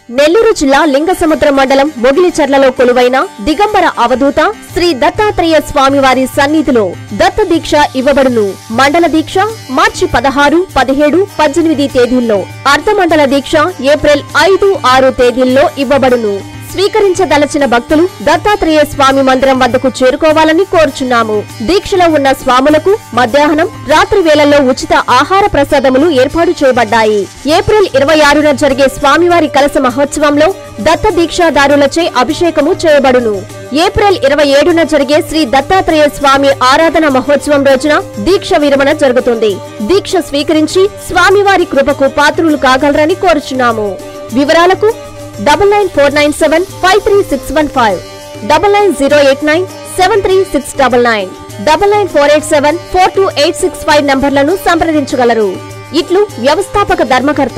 నెల్లూరు జిల్లా లింగసముద్ర మండలం మొగిలిచర్లలో కొలువైన దిగంబర అవధూత శ్రీ దత్తాత్రేయ స్వామివారి సన్నిధిలో దత్త దీక్ష ఇవ్వబడును మండల దీక్ష మార్చి పదహారు పదిహేడు పద్దెనిమిది తేదీల్లో అర్ధమండల దీక్ష ఏప్రిల్ ఐదు ఆరు తేదీల్లో ఇవ్వబడును స్వీకరించదలచిన భక్తులు దత్తాత్రేయ స్వామి మందిరం వద్దకు చేరుకోవాలని కోరుచున్నాము దీక్షలో ఉన్న స్వాములకు మధ్యాహ్నం రాత్రి వేళల్లో ఉచిత ఆహార ప్రసాదములు ఏర్పాటు చేయబడ్డాయి ఏప్రిల్ ఇరవై ఆరున జరిగే స్వామివారి కలస మహోత్సవంలో దత్త దీక్షాదారులచే అభిషేకము చేయబడును ఏప్రిల్ ఇరవై ఏడున జరిగే శ్రీ దత్తాత్రేయ స్వామి ఆరాధన మహోత్సవం రోజున దీక్ష విరమణ జరుగుతుంది దీక్ష స్వీకరించి స్వామివారి కృపకు పాత్రులు కాగలరని కోరుచున్నాము వివరాలకు double nine four nine seven five three six one five double nine zero eight nine seven three six double nine double nine four eight seven four two eight six five నంబర్లను సంప్రదించగలరు ఇట్లు వ్యవస్థాపక ధర్మకర్త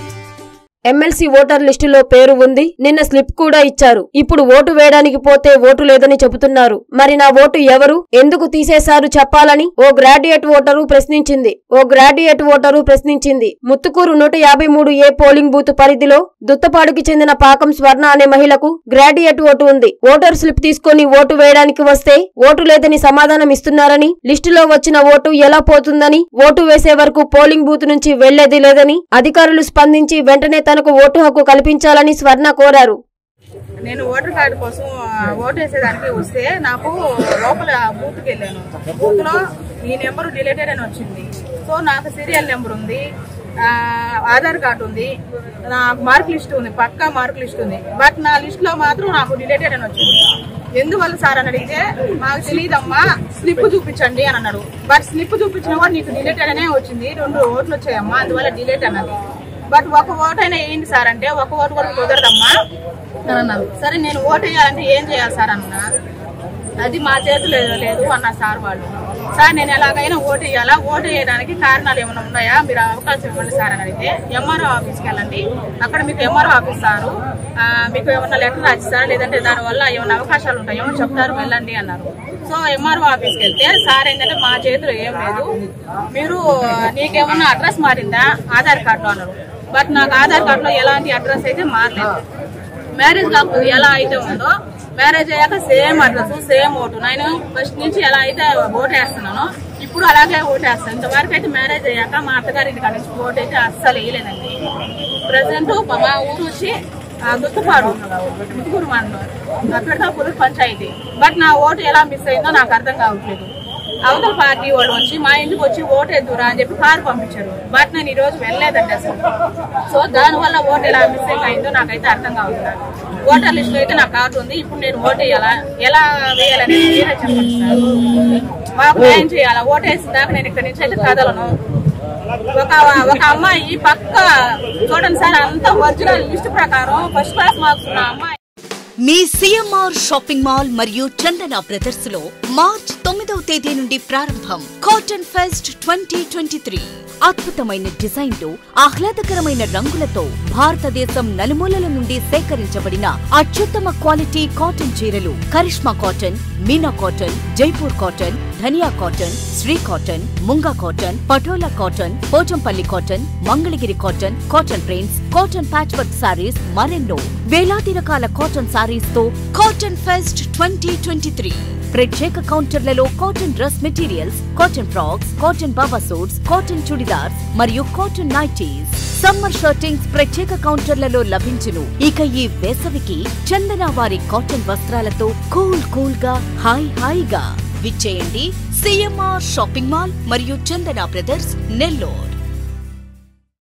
ఎమ్మెల్సీ ఓటర్ లిస్టులో పేరు ఉంది నిన్న slip కూడా ఇచ్చారు ఇప్పుడు ఓటు వేయడానికి పోతే ఓటు లేదని చెబుతున్నారు మరి నా ఓటు ఎవరు ఎందుకు తీసేశారు చెప్పాలని ఓ గ్రాడ్యుయేట్ ఓటరు ప్రశ్నించింది ఓ గ్రాడ్యుయేట్ ఓటరు ప్రశ్నించింది ముత్తుకూరు నూట యాభై మూడు ఏ పోలింగ్ బూత్ పరిధిలో దుత్తపాడుకి చెందిన పాకం స్వర్ణ అనే మహిళకు గ్రాడ్యుయేట్ ఓటు ఉంది ఓటర్ స్లిప్ తీసుకొని ఓటు వేయడానికి వస్తే ఓటు లేదని సమాధానం ఇస్తున్నారని లిస్టులో వచ్చిన ఓటు ఎలా పోతుందని ఓటు వేసే వరకు పోలింగ్ బూత్ నుంచి వెళ్లేది లేదని అధికారులు స్పందించి వెంటనే తనకు ఓటు హక్కు కల్పించాలని స్వర్ణ కోరారు నేను ఓటర్ కార్డు కోసం ఆ, ఓటు వేసేదానికి వస్తే నాకు లోపల బూత్కి వెళ్ళాను బూత్ లో ఈ నెంబర్ డిలేటెడ్ అని వచ్చింది సో నాకు సీరియల్ నెంబర్ ఉంది ఆ, ఆధార్ కార్డు ఉంది నాకు మార్క్ లిస్ట్ ఉంది పక్కా మార్క్ లిస్ట్ ఉంది బట్ నా లిస్ట్ లో మాత్రం నాకు డిలేటెడ్ అని వచ్చింది ఎందువల్ల సార్ అని అడిగితే మాకు తెలియదమ్మా స్లిప్ చూపించండి అని అన్నాడు బట్ స్లిప్ చూపించిన కూడా నీకు డిలేటెడ్ అనే వచ్చింది రెండు ఓట్లు వచ్చాయమ్మా అందువల్ల డిలేట్ అన్నది బట్ ఒక ఓటు అయినా ఏంటి సార్ అంటే ఒక ఓటు కూడా కుదరదమ్మా అని అన్నారు సరే నేను ఓటు వేయాలంటే ఏం చేయాలి సార్ అన్నా అది మా చేతిలో లేదు అన్న సార్ వాళ్ళు సార్ నేను ఎలాగైనా ఓటు వేయాలా ఓటు వేయడానికి కారణాలు ఏమైనా ఉన్నాయా మీరు అవకాశం ఇవ్వండి సార్ అని అడిగితే ఎంఆర్ఓ ఆఫీస్కి వెళ్ళండి అక్కడ మీకు ఎంఆర్ఓ ఆఫీస్ సారు ఆ, మీకు ఏమన్నా లెటర్ రాసిస్తారా లేదంటే దానివల్ల ఏమైనా అవకాశాలు ఉంటాయో చెప్తారు వెళ్ళండి అన్నారు సో ఎంఆర్ఓ ఆఫీస్కి వెళ్తే సార్ ఏంటంటే మా చేతిలో ఏం లేదు మీరు నీకేమన్నా అడ్రస్ మారిందా ఆధార్ కార్డులో అన్నారు బట్ నాకు ఆధార్ కార్డులో ఎలాంటి అడ్రస్ అయితే మారలేదు మ్యారేజ్ కాకపోతే ఎలా అయితే ఉందో మ్యారేజ్ అయ్యాక సేమ్ అడ్రస్ సేమ్ ఓటు నేను ఫస్ట్ నుంచి ఎలా అయితే ఓటు వేస్తున్నానో ఇప్పుడు అలాగే ఓటు వేస్తాను ఇంతవరకు అయితే మ్యారేజ్ అయ్యాక మా అత్తగారి ఇంటికాడ నుంచి ఓటు అయితే అస్సలు వేయలేదండి ప్రజెంట్ మా ఊరు వచ్చి ఆ, దుత్తపాడు ముత్తుకూరు మండలం అక్కడ పంచాయతీ బట్ నా ఓటు ఎలా మిస్ అయిందో నాకు అర్థం కావట్లేదు అవతల పార్టీ వాళ్ళు వచ్చి మా ఇంటికి వచ్చి ఓటు ఎద్దురా అని చెప్పి కారు పంపించారు బట్ నేను ఈ రోజు వెళ్ళలేదండి అసలు సో దానివల్ల ఓటు ఎలా మిస్టేక్ అయిందో నాకైతే అర్థం కావట్లేదు ఓటర్ లిస్ట్ లో అయితే నా కార్డు ఉంది ఇప్పుడు నేను ఓటు వేయాలా ఎలా వేయాలని మీరే చెప్పండి సార్ మాకు న్యాయం చేయాలా ఓటు వేసిన దాకా నేను ఇక్కడి నుంచి అయితే కదలను ఒక ఒక అమ్మాయి పక్క చూడండి సార్ అంతా ఒరిజినల్ లిస్ట్ ప్రకారం ఫస్ట్ క్లాస్ మార్క్స్ ఉన్న అమ్మాయి మీ సిఎంఆర్ షాపింగ్ మాల్ మరియు చందన బ్రదర్స్ లో మార్చ్ తొమ్మిదవ తేదీ నుండి ప్రారంభం cotton fest twenty twenty three అద్భుతమైన డిజైన్లు ఆహ్లాదకరమైన రంగులతో భారతదేశం నలుమూలల నుండి సేకరించబడిన అత్యుత్తమ క్వాలిటీ కాటన్ చీరలు Karishma cotton Meena cotton Jaipur cotton Dhaniya cotton Shri cotton Munga cotton Patola cotton Pochampalli cotton Mangalagiri cotton cotton prints cotton patch work saris మరెన్నో వేలాది రకాల కాటన్ సారీస్ తో cotton fest twenty twenty three ప్రత్యేక కౌంటర్లలో cotton dress materials cotton frocks cotton baba suits cotton churidars మరియు కాటన్ నైటీస్ సమ్మర్ షర్టింగ్స్ ప్రత్యేక కౌంటర్లలో లభించును ఇక ఈ వేసవికి చందన వారి కాటన్ వస్త్రాలతో కూల్ కూల్ గా హాయ్ హాయిగా విచ్చేయండి సిఎంఆర్ షాపింగ్ మాల్ మరియు చందన బ్రదర్స్ నెల్లూరు